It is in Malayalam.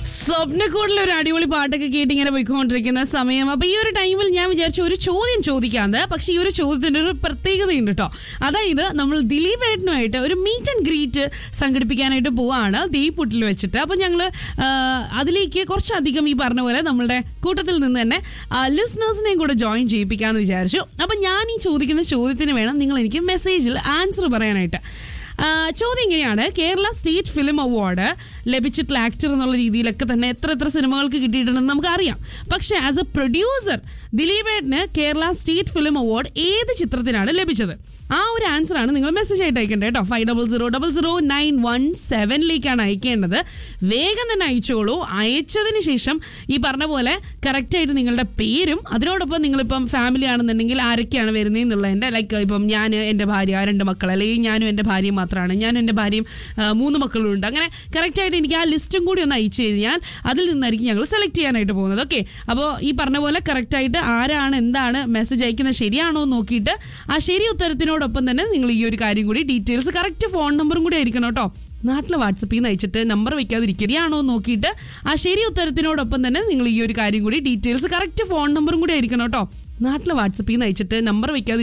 സ്വപ്നക്കൂടിൽ ഒരു അടിപൊളി പാട്ടൊക്കെ കേട്ട് ഇങ്ങനെ പോയിക്കൊണ്ടിരിക്കുന്ന സമയം അപ്പൊ ഈ ഒരു ടൈമിൽ ഞാൻ വിചാരിച്ചു ഒരു ചോദ്യം ചോദിക്കാന്ന് പക്ഷെ ഈ ഒരു ചോദ്യത്തിന് ഒരു പ്രത്യേകതയുണ്ട് കേട്ടോ അതായത് നമ്മൾ ദിലീപ് ഏട്ടനുമായിട്ട് ഒരു മീറ്റ് ആൻഡ് ഗ്രീറ്റ് സംഘടിപ്പിക്കാനായിട്ട് പോവാണ് ദീപുട്ടിൽ വെച്ചിട്ട് അപ്പൊ ഞങ്ങള് ആ, അതിലേക്ക് കുറച്ചധികം ഈ പറഞ്ഞ പോലെ നമ്മളുടെ കൂട്ടത്തിൽ നിന്ന് തന്നെ ലിസ്ണേഴ്സിനെയും കൂടെ ജോയിൻ ചെയ്യിപ്പിക്കാന്ന് വിചാരിച്ചു അപ്പൊ ഞാൻ ഈ ചോദിക്കുന്ന ചോദ്യത്തിന് വേണം നിങ്ങൾ എനിക്ക് മെസ്സേജിൽ ആൻസർ പറയാനായിട്ട് ആ, ചോദ്യം ഇങ്ങനെയാണ് കേരള സ്റ്റേറ്റ് ഫിലിം അവാർഡ് ലഭിച്ചിട്ടുള്ള ആക്ടർ എന്നുള്ള രീതിയിലൊക്കെ തന്നെ എത്ര എത്ര സിനിമകൾക്ക് കിട്ടിയിട്ടുണ്ടെന്ന് നമുക്കറിയാം പക്ഷെ ആസ് എ പ്രൊഡ്യൂസർ ദിലീപേട്ടന് കേരള സ്റ്റേറ്റ് ഫിലിം അവാർഡ് ഏത് ചിത്രത്തിനാണ് ലഭിച്ചത് ആ ഒരു ആൻസർ ആണ് നിങ്ങൾ മെസ്സേജ് ആയിട്ട് അയക്കേണ്ടത് കേട്ടോ five double zero double zero nine one സെവനിലേക്കാണ് അയക്കേണ്ടത് വേഗം തന്നെ അയച്ചോളൂ അയച്ചതിന് ശേഷം ഈ പറഞ്ഞ പോലെ കറക്റ്റായിട്ട് നിങ്ങളുടെ പേരും അതിനോടൊപ്പം നിങ്ങളിപ്പം ഫാമിലി ആണെന്നുണ്ടെങ്കിൽ ആരൊക്കെയാണ് വരുന്നത് എന്നുള്ളതിൻ്റെ ലൈക്ക് ഇപ്പം ഞാൻ എൻ്റെ ഭാര്യ രണ്ട് മക്കൾ അല്ലെങ്കിൽ ഞാനും എൻ്റെ ഭാര്യയും മാത്രമാണ് ഞാനും എൻ്റെ ഭാര്യയും ആ, മൂന്ന് മക്കളും ഉണ്ട് അങ്ങനെ കറക്റ്റായിട്ട് എനിക്ക് ആ ലിസ്റ്റും കൂടി ഒന്ന് അയച്ചു കഴിഞ്ഞാൽ അതിൽ നിന്നായിരിക്കും ഞങ്ങൾ സെലക്ട് ചെയ്യാനായിട്ട് പോകുന്നത് ഓക്കെ അപ്പോൾ ഈ പറഞ്ഞ പോലെ കറക്റ്റായിട്ട് ആരാണ് എന്താണ് മെസ്സേജ് അയക്കുന്നത് ശരിയാണോ എന്ന് നോക്കിയിട്ട് ആ ശരി ഉത്തരത്തിനോടൊപ്പം തന്നെ നിങ്ങൾ ഈ ഒരു കാര്യം കൂടി ഡീറ്റെയിൽസ് കറക്റ്റ് ഫോൺ നമ്പറും കൂടി ആയിരിക്കണം കേട്ടോ നാട്ടിലെ വാട്സപ്പിൽ നിന്ന് അയച്ചിട്ട് നമ്പർ വെക്കാതിരിക്കുകയാണോ എന്ന് നോക്കിയിട്ട് ആ ശരി ഉത്തരത്തിനോടൊപ്പം തന്നെ നിങ്ങൾ ഈ ഒരു കാര്യം കൂടി ഡീറ്റെയിൽസ് കറക്റ്റ് ഫോൺ നമ്പറും കൂടി ആയിരിക്കണം കേട്ടോ നാട്ടിലെ വാട്സപ്പിൽ നിന്ന് അയച്ചിട്ട് നമ്പർ വെക്കാതിരിക്കുക